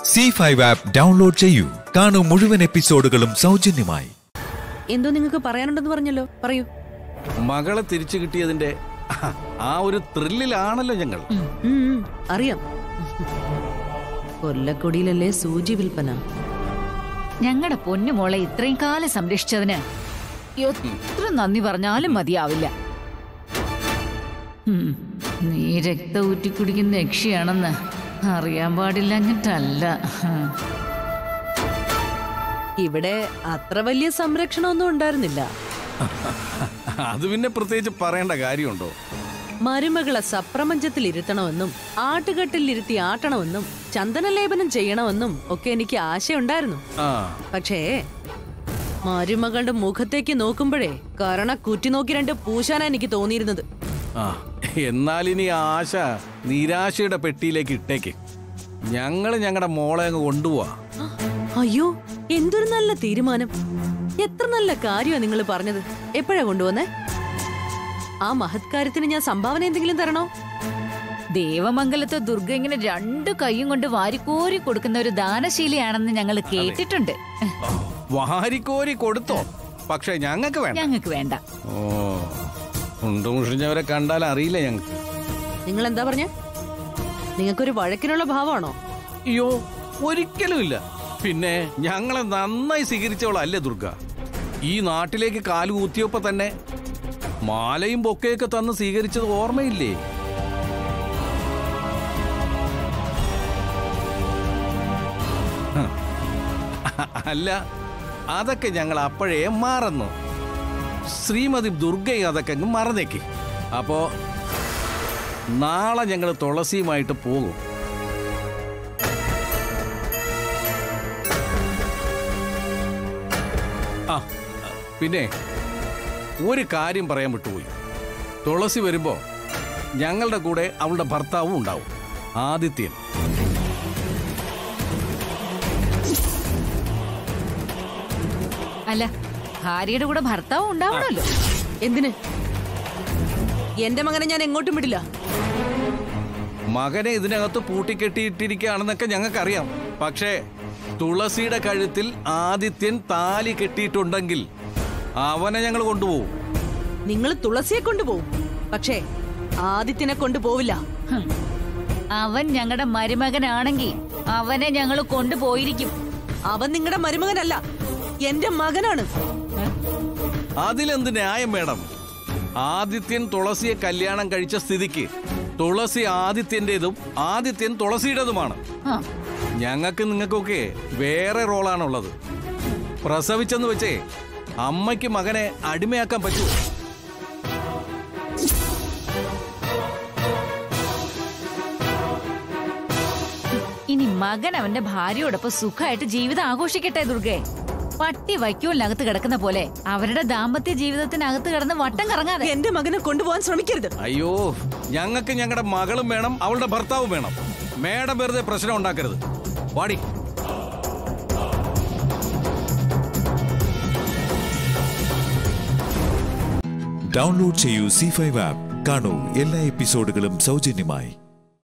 C five app download ചെയ്യൂ കാണൂ മുഴുവൻ എപ്പിസോഡുകളും സൗജന്യമായി എന്തോ നിങ്ങൾക്ക് പറയാനുണ്ടെന്ന് പറഞ്ഞല്ലോ പറയൂ മകളെ തിരിച്ചു കിട്ടിയതിന്റെ ആ ഒരു ത്രില്ലിലാണല്ലോ ഞങ്ങൾ ഉം, ഉം, അറിയാം കൊല്ലക്കൊടിയിലല്ലേ സൂചി വിൽപ്പന ഞങ്ങളുടെ പൊന്നുമോളെ ഇത്രയും കാലം സംരക്ഷിച്ചതിന് എത്ര നന്ദി പറഞ്ഞാലും മതിയാവില്ല ഉം, നീ രക്തം ഊറ്റി കുടിക്കുന്ന യക്ഷിയാണെന്ന് അറിയാൻ പാടില്ലഞ്ഞിട്ടല്ല ഹും. ഇവിടെ അത്ര വലിയ സംരക്ഷണമൊന്നും ഉണ്ടായിരുന്നില്ല അത് പിന്നെ പ്രത്യേകിച്ച് പറയേണ്ട കാര്യമുണ്ടോ മരുമകളെ സപ്രപഞ്ചത്തിൽ ഇരുത്തണമെന്നും ആട്ടുകെട്ടിൽ ഇരുത്തി ആട്ടണമെന്നും ചന്ദനലേപനം ചെയ്യണമെന്നും ഒക്കെ എനിക്ക് ആശയുണ്ടായിരുന്നു ആ പക്ഷേ മരുമകളുടെ മുഖത്തേക്ക് നോക്കുമ്പോഴേ കരണ കുറ്റി നോക്കി രണ്ട് പൂശാനാ എനിക്ക് തോന്നിയിരുന്നത് ആ എന്നാൽ ഇനി ആശ നിരാശയുടെ പെട്ടിയിലേക്ക് ഇട്ടേക്ക് ഞങ്ങൾ ഞങ്ങളുടെ മോളെ അങ്ങ് കൊണ്ടുപോവാ അയ്യോ എന്തൊരു നല്ല തീരുമാനം എത്ര നല്ല കാര്യമാ നിങ്ങൾ പറഞ്ഞത് എപ്പോഴാ കൊണ്ടുവന്നേ ആ മഹത്കാര്യത്തിന് ഞാൻ സംഭാവന എന്തെങ്കിലും തരണോ ദേവമംഗലത്തെ ദുർഗ ഇങ്ങനെ രണ്ടു കൈയും കൊണ്ട് വാരിക്കോരി കൊടുക്കുന്ന ഒരു ദാനശീലയാണെന്ന് ഞങ്ങൾ കേട്ടിട്ടുണ്ട് വാരിക്കോരി കൊടുത്തോ പക്ഷെ ഞങ്ങൾക്ക് വേണ്ട ഞങ്ങൾക്ക് വേണ്ട ഓ ഉണ്ടുമുഷിഞ്ഞവരെ കണ്ടാൽ അറിയില്ല ഞങ്ങൾക്ക് നിങ്ങൾ എന്താ പറഞ്ഞ നിങ്ങൾക്കൊരു വഴക്കിനുള്ള ഭാവമാണോ അയ്യോ ഒരിക്കലും ഇല്ല പിന്നെ ഞങ്ങളെ നന്നായി സ്വീകരിച്ചവളല്ലേ ദുർഗ ഈ നാട്ടിലേക്ക് കാല് കൂത്തിയപ്പോ തന്നെ മാലയും ബൊക്കയൊക്കെ തന്ന് സ്വീകരിച്ചത് ഓർമ്മയില്ലേ ഹ. അല്ല അതൊക്കെ ഞങ്ങൾ അപ്പോഴേ മറന്നു ശ്രീമതി ദുർഗയും അതൊക്കെ അങ്ങ് മറന്നേക്ക് അപ്പോ നാളെ ഞങ്ങൾ തുളസിയുമായിട്ട് പോകും ആ പിന്നെ ഒരു കാര്യം പറയാൻ വിട്ടുപോയി തുളസി വരുമ്പോ ഞങ്ങളുടെ കൂടെ അവളുടെ ഭർത്താവും ഉണ്ടാവും ആദിത്യൻ അല്ല ഭാര്യയുടെ കൂടെ ഭർത്താവ് ഉണ്ടാവണമല്ലോ എന്തിന് എന്റെ മകനെ ഞാൻ എങ്ങോട്ടും വിടില്ല മകനെ ഇതിനകത്ത് പൂട്ടിക്കെട്ടിയിട്ടിരിക്കുകയാണെന്നൊക്കെ ഞങ്ങൾക്കറിയാം പക്ഷേ തുളസിയുടെ കഴുത്തിൽ ആദിത്യൻ താലി കെട്ടിയിട്ടുണ്ടെങ്കിൽ അവനെ ഞങ്ങൾ കൊണ്ടുപോകും നിങ്ങൾ തുളസിയെ കൊണ്ടുപോകും പക്ഷേ ആദിത്യനെ കൊണ്ടുപോവില്ല ഹും. അവൻ ഞങ്ങളുടെ മരുമകനാണെങ്കിൽ അവനെ ഞങ്ങൾ കൊണ്ടുപോയിരിക്കും അവൻ നിങ്ങളുടെ മരുമകനല്ല എന്റെ മകനാണ് അതിലെന്ത് ന്യായം വേണം ആദിത്യൻ തുളസിയെ കല്യാണം കഴിച്ച സ്ഥിതിക്ക് തുളസി ആദിത്യന്റേതും ആദിത്യൻ തുളസിയുടേതുമാണ് ആ, ഞങ്ങൾക്ക് നിങ്ങൾക്കൊക്കെ വേറെ റോളാണുള്ളത് പ്രസവിച്ചെന്ന് വെച്ചേ അമ്മയ്ക്ക് മകനെ അടിമയാക്കാൻ പറ്റുമോ ഇനി മകൻ അവന്റെ ഭാര്യയോടൊപ്പം സുഖമായിട്ട് ജീവിതം ആഘോഷിക്കട്ടെ ദുർഗെ പട്ടി വൈക്കോലിനകത്ത് കിടക്കുന്ന പോലെ അവരുടെ ദാമ്പത്യ ജീവിതത്തിനകത്ത് കിടന്ന് വട്ടം കറങ്ങാതെ എന്റെ മകനെ കൊണ്ടുപോകാൻ ശ്രമിക്കരുത് അയ്യോ ഞങ്ങൾക്ക് ഞങ്ങളുടെ മകളും വേണം അവളുടെ ഭർത്താവും വേണം മേഡം വെറുതെ പ്രശ്നം ഉണ്ടാക്കരുത് വാടി ഡൗൺലോഡ് ചെയ്യൂ സി ഫൈവ് ആപ്പ് കാണൂ എല്ലാ എപ്പിസോഡുകളും സൗജന്യമായി